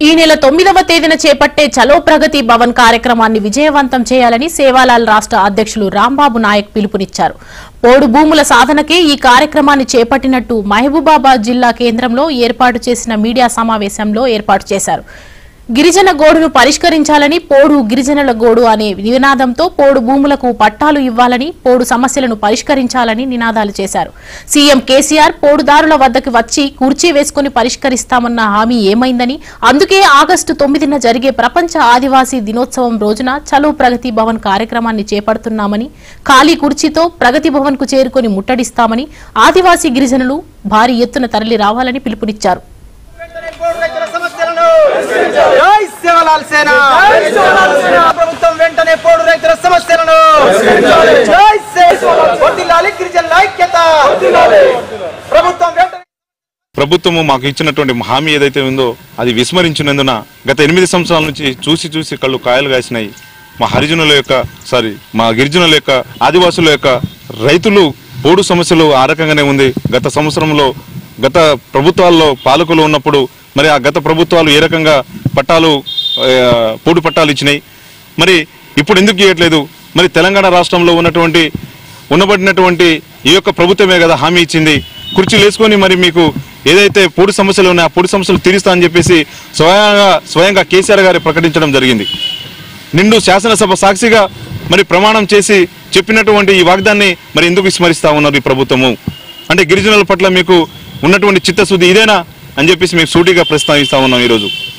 ఈ నెల తొమ్మిదవ తేదీన చేపట్టే చలో ప్రగతి భవన్ కార్యక్రమాన్ని విజయవంతం చేయాలని సేవాలాల్ రాష్ట్ర అధ్యక్షులు రాంబాబు నాయక్ పిలుపునిచ్చారు పోడు భూముల సాధనకే ఈ కార్యక్రమాన్ని చేపట్టినట్టు మహబూబాబాద్ జిల్లా కేంద్రంలో ఏర్పాటు చేసిన మీడియా సమావేశంలో ఏర్పాటు చేశారు గిరిజన గోడును పరిష్కరించాలని పోడు గిరిజనుల గోడు అనే నినాదంతో పోడు భూములకు పట్టాలు ఇవ్వాలని పోడు సమస్యలను పరిష్కరించాలని నినాదాలు చేశారు సీఎం కేసీఆర్ పోడుదారుల వద్దకు వచ్చి కుర్చీ వేసుకుని పరిష్కరిస్తామన్న హామీ ఏమైందని అందుకే ఆగస్టు తొమ్మిదిన జరిగే ప్రపంచ ఆదివాసీ దినోత్సవం రోజున చలో ప్రగతి భవన్ కార్యక్రమాన్ని చేపడుతున్నామని ఖాళీ కుర్చీతో ప్రగతి భవన్ కు చేరుకొని ముట్టడిస్తామని ఆదివాసీ గిరిజనులు భారీ ఎత్తున తరలి రావాలని పిలుపునిచ్చారు వెంటనే పోడు రైతుల సమస్యలను జై సేవలాల్ సేన ప్రభుత్వం వెంటనే పోడు రైతుల సమస్యలను జై సేవలాల్ వర్ధిల్లాలి గిరిజనుల ఐక్యత ప్రభుత్వం వెంటనే ప్రభుత్వము మాకు ఇచ్చినటువంటి హామీ ఏదైతే ఉందో అది విస్మరించినందున గత ఎనిమిది సంవత్సరాల నుంచి చూసి చూసి కళ్ళు కాయలు కాసినాయి మా హరిజనుల యొక్క సారీ మా గిరిజనుల యొక్క ఆదివాసుల యొక్క రైతులు పోడు సమస్యలు ఆ రకంగానే ఉంది గత సంవత్సరంలో గత ప్రభుత్వాల్లో పాలకులు ఉన్నప్పుడు మరి ఆ గత ప్రభుత్వాలు ఏ రకంగా పట్టాలు ఆ, పోడు పట్టాలు ఇచ్చినాయి మరి ఇప్పుడు ఎందుకు చేయట్లేదు మరి తెలంగాణ రాష్ట్రంలో ఉన్నటువంటి ఉన్నబడినటువంటి ఈ యొక్క ప్రభుత్వమే కదా హామీ ఇచ్చింది కుర్చీలు వేసుకొని మరి మీకు ఏదైతే పొడి సమస్యలు ఉన్నాయో ఆ పొడి సమస్యలు తీరుస్తా అని చెప్పేసి స్వయంగా స్వయంగా కేసీఆర్ గారు ప్రకటించడం జరిగింది నిండు శాసనసభ సాక్షిగా మరి ప్రమాణం చేసి చెప్పినటువంటి ఈ వాగ్దాన్ని మరి ఎందుకు విస్మరిస్తా ఉన్నారు ఈ ప్రభుత్వము అంటే గిరిజనుల పట్ల మీకు ఉన్నటువంటి చిత్తశుద్ధి ఇదేనా అని చెప్పేసి మేము సూటిగా ప్రస్తావిస్తా ఉన్నాం ఈరోజు